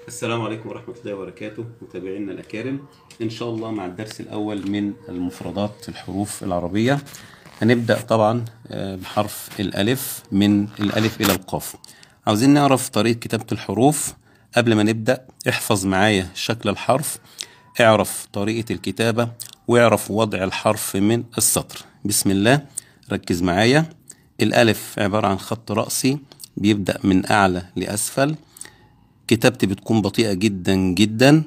السلام عليكم ورحمة الله وبركاته متابعينا الأكارم إن شاء الله مع الدرس الأول من المفردات الحروف العربية هنبدأ طبعا آه، بحرف الألف من الألف إلى القاف عاوزين نعرف طريقة كتابة الحروف قبل ما نبدأ احفظ معايا شكل الحرف اعرف طريقة الكتابة واعرف وضع الحرف من السطر بسم الله ركز معايا الألف عبارة عن خط رأسي بيبدأ من أعلى لأسفل كتابتي بتكون بطيئة جدا جدا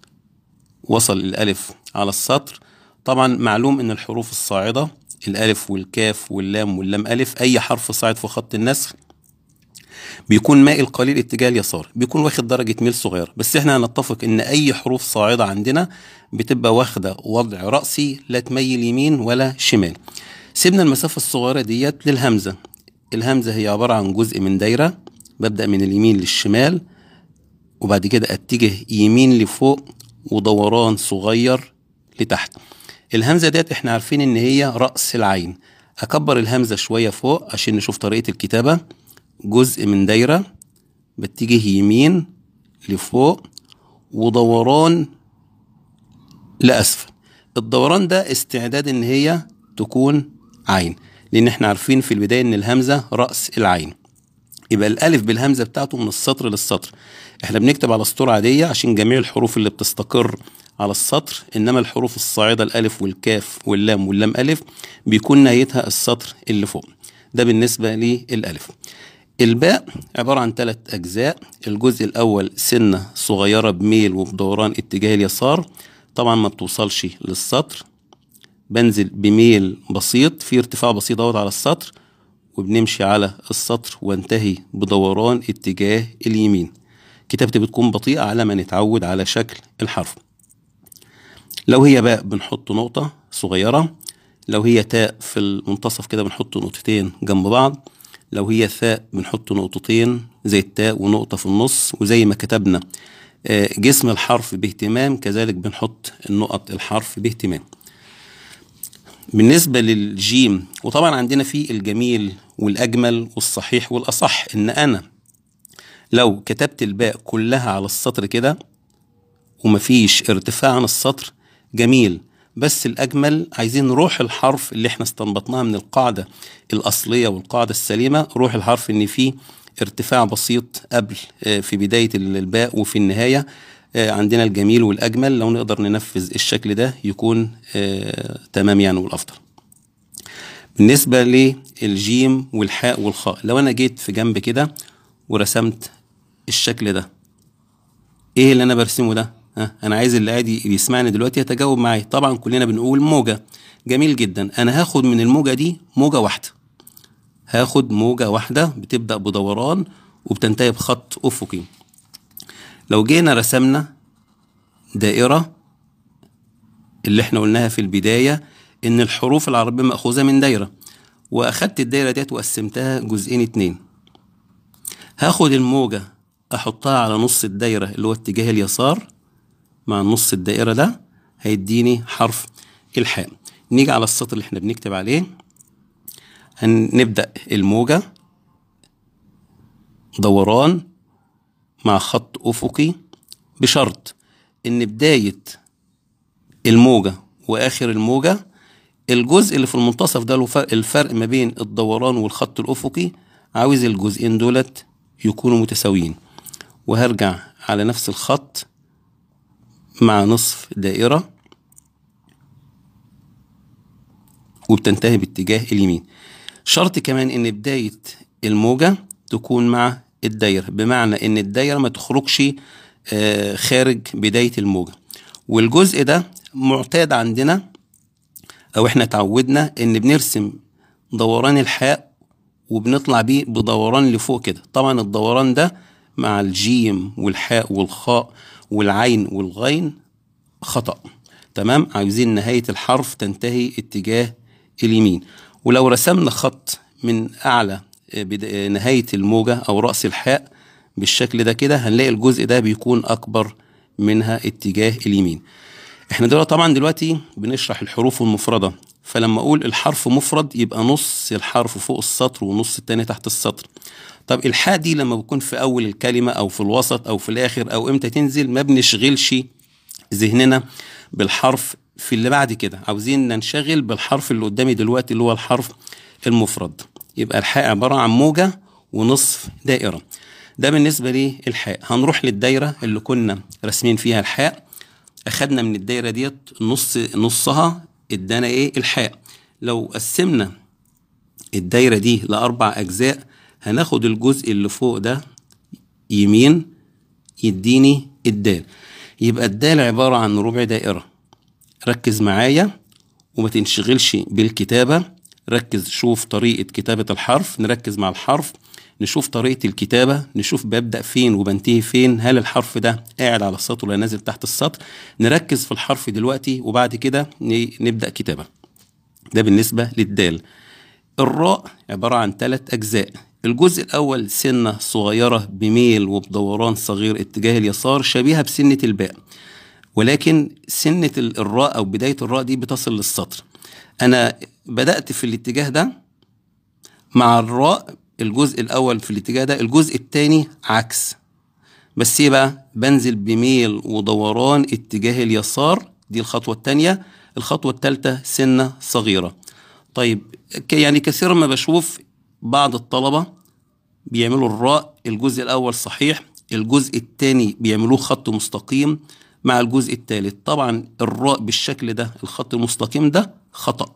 وصل الألف على السطر طبعا معلوم إن الحروف الصاعدة الألف والكاف واللام واللام ألف أي حرف صاعد في خط النسخ بيكون مائل قليل اتجاه اليسار بيكون واخد درجة ميل صغيرة بس احنا هنتفق ان اي حروف صاعدة عندنا بتبقى واخدة وضع رأسي لا تميل يمين ولا شمال سيبنا المسافة الصغيرة ديت للهمزة الهمزة هي عبارة عن جزء من دايرة ببدأ من اليمين للشمال وبعد كده اتجه يمين لفوق ودوران صغير لتحت الهمزة ديت احنا عارفين ان هي رأس العين اكبر الهمزة شوية فوق عشان نشوف طريقة الكتابة جزء من دايرة بتجه يمين لفوق ودوران لأسفل الدوران ده استعداد ان هي تكون عين لان احنا عارفين في البداية ان الهمزة رأس العين يبقى الالف بالهمزه بتاعته من السطر للسطر احنا بنكتب على سطور عاديه عشان جميع الحروف اللي بتستقر على السطر انما الحروف الصاعده الالف والكاف واللام واللام الف بيكون نهايتها السطر اللي فوق ده بالنسبه للالف الباء عبارة عن ثلاث أجزاء الجزء الأول سنة صغيرة بميل وبدوران اتجاه اليسار طبعا ما بتوصلش للسطر بنزل بميل بسيط في ارتفاع بسيط اهوت على السطر وبنمشي على السطر وانتهي بدوران اتجاه اليمين كتابتي بتكون بطيئة على ما نتعود على شكل الحرف لو هي باء بنحط نقطة صغيرة لو هي تاء في المنتصف كده بنحط نقطتين جنب بعض لو هي ثاء بنحط نقطتين زي التاء ونقطة في النص وزي ما كتبنا آه، جسم الحرف باهتمام كذلك بنحط النقط الحرف باهتمام بالنسبة للجيم وطبعا عندنا في الجميل والأجمل والصحيح والأصح إن أنا لو كتبت الباء كلها على السطر كده ومفيش ارتفاع عن السطر جميل بس الأجمل عايزين روح الحرف اللي احنا استنبطناها من القاعدة الأصلية والقاعدة السليمة روح الحرف إن فيه ارتفاع بسيط قبل آه، في بداية الباء وفي النهاية آه، عندنا الجميل والأجمل لو نقدر ننفذ الشكل ده يكون آه، تمام يعني والأفضل بالنسبة للجيم والحاء والخاء لو أنا جيت في جنب كده ورسمت الشكل ده إيه اللي أنا برسمه ده؟ ها أنا عايز اللي قاعد بيسمعني دلوقتي يتجاوب معايا طبعا كلنا بنقول موجة جميل جدا أنا هاخد من الموجة دي موجة واحدة هاخد موجة واحدة بتبدأ بدوران وبتنتهي بخط أفقي لو جينا رسمنا دائرة اللي احنا قلناها في البداية إن الحروف العربية مأخوذة من دايرة وأخدت الدايرة ديت وقسمتها جزئين اتنين هاخد الموجة أحطها على نص الدايرة اللي هو اتجاه اليسار مع نص الدائرة ده هيديني حرف الحاء نيجي على السطر اللي احنا بنكتب عليه هنبدأ الموجة دوران مع خط أفقي بشرط إن بداية الموجة وآخر الموجة الجزء اللي في المنتصف ده له فرق- الفرق ما بين الدوران والخط الأفقي عاوز الجزئين دولت يكونوا متساويين وهرجع على نفس الخط مع نصف دائرة وبتنتهي باتجاه اليمين شرط كمان ان بداية الموجة تكون مع الدايرة بمعنى ان الدايرة ما تخرجش آه، خارج بداية الموجة والجزء ده معتاد عندنا او احنا اتعودنا ان بنرسم دوران الحاء وبنطلع بيه بدوران لفوق كده طبعا الدوران ده مع الجيم والحاء والخاء والعين والغين خطأ تمام عايزين نهاية الحرف تنتهي اتجاه اليمين ولو رسمنا خط من أعلى آه، بد- آه، نهاية الموجة أو رأس الحاء بالشكل ده كده هنلاقي الجزء ده بيكون أكبر منها اتجاه اليمين احنا دلوقتي طبعا دلوقتي بنشرح الحروف المفردة فلما اقول الحرف مفرد يبقى نص الحرف فوق السطر ونص التاني تحت السطر طب الحاء دي لما بكون في اول الكلمه او في الوسط او في الاخر او امتى تنزل ما بنشغلش ذهننا بالحرف في اللي بعد كده عاوزين ننشغل بالحرف اللي قدامي دلوقتي اللي هو الحرف المفرد يبقى الحاء عباره عن موجه ونصف دائره ده بالنسبه للحاء هنروح للدايره اللي كنا راسمين فيها الحاء اخدنا من الدايره ديت نص نصها ادانا ايه الحاء لو قسمنا الدايره دي لاربع اجزاء هناخد الجزء اللي فوق ده يمين يديني الدال يبقى الدال عباره عن ربع دائره ركز معايا وما تنشغلش بالكتابه ركز شوف طريقه كتابه الحرف نركز مع الحرف نشوف طريقة الكتابة نشوف ببدأ فين وبنتهي فين هل الحرف ده قاعد على السطر ولا نازل تحت السطر نركز في الحرف دلوقتي وبعد كده نبدأ كتابة ده بالنسبة للدال الراء عبارة عن ثلاث أجزاء الجزء الأول سنة صغيرة بميل وبدوران صغير اتجاه اليسار شبيهة بسنة الباء ولكن سنة الراء أو بداية الراء دي بتصل للسطر أنا بدأت في الاتجاه ده مع الراء الجزء الاول في الاتجاه ده الجزء الثاني عكس بس ايه بقى بنزل بميل ودوران اتجاه اليسار دي الخطوه الثانيه الخطوه الثالثه سنه صغيره طيب يعني كثيرا ما بشوف بعض الطلبه بيعملوا الراء الجزء الاول صحيح الجزء الثاني بيعملوه خط مستقيم مع الجزء الثالث طبعا الراء بالشكل ده الخط المستقيم ده خطأ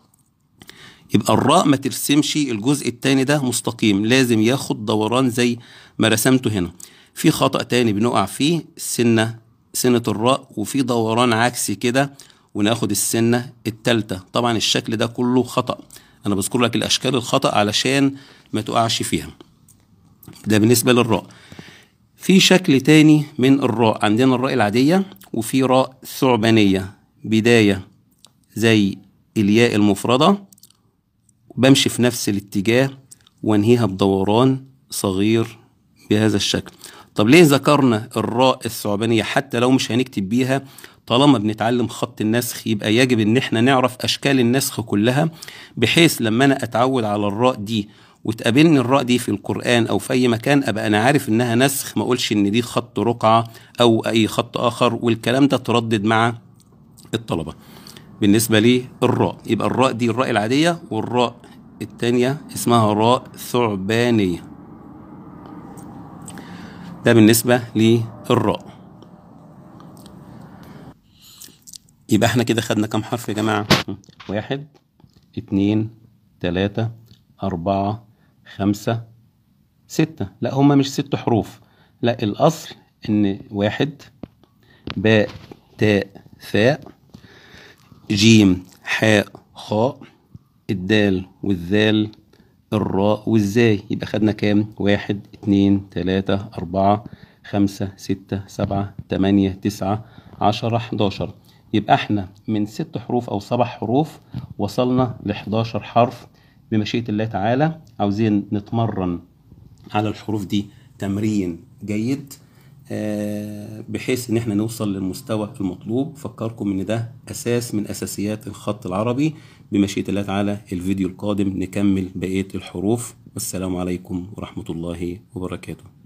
يبقى الراء ما ترسمش الجزء التاني ده مستقيم لازم ياخد دوران زي ما رسمته هنا في خطأ تاني بنقع فيه السنة سنة الراء وفي دوران عكسي كده وناخد السنة التالتة طبعا الشكل ده كله خطأ أنا بذكر لك الأشكال الخطأ علشان ما تقعش فيها ده بالنسبة للراء في شكل تاني من الراء عندنا الراء العادية وفي راء ثعبانية بداية زي الياء المفردة بمشي في نفس الاتجاه وانهيها بدوران صغير بهذا الشكل طب ليه ذكرنا الراء الثعبانية حتى لو مش هنكتب بيها طالما بنتعلم خط النسخ يبقى يجب ان احنا نعرف اشكال النسخ كلها بحيث لما انا اتعود على الراء دي وتقابلني الراء دي في القرآن أو في أي مكان أبقى أنا عارف إنها نسخ ما أقولش إن دي خط رقعة أو أي خط آخر والكلام ده تردد مع الطلبة بالنسبة للراء يبقى الراء دي الراء العادية والراء التانية اسمها راء ثعبانية ده بالنسبة للراء يبقى احنا كده خدنا كام حرف يا جماعة واحد اتنين تلاتة أربعة خمسة ستة لا هما مش ست حروف لا الأصل إن واحد باء تاء ثاء جيم حاء خاء الدال والذال الراء والزاي يبقى خدنا كام واحد اتنين تلاتة أربعة خمسة ستة سبعة تمانية تسعة عشرة حداشر يبقى احنا من ست حروف أو سبع حروف وصلنا لحداشر حرف بمشيئة الله تعالى عاوزين نتمرن على الحروف دي تمرين جيد بحيث ان احنا نوصل للمستوى المطلوب فكركم ان ده اساس من اساسيات الخط العربي بمشيئة الله تعالى الفيديو القادم نكمل بقية الحروف والسلام عليكم ورحمة الله وبركاته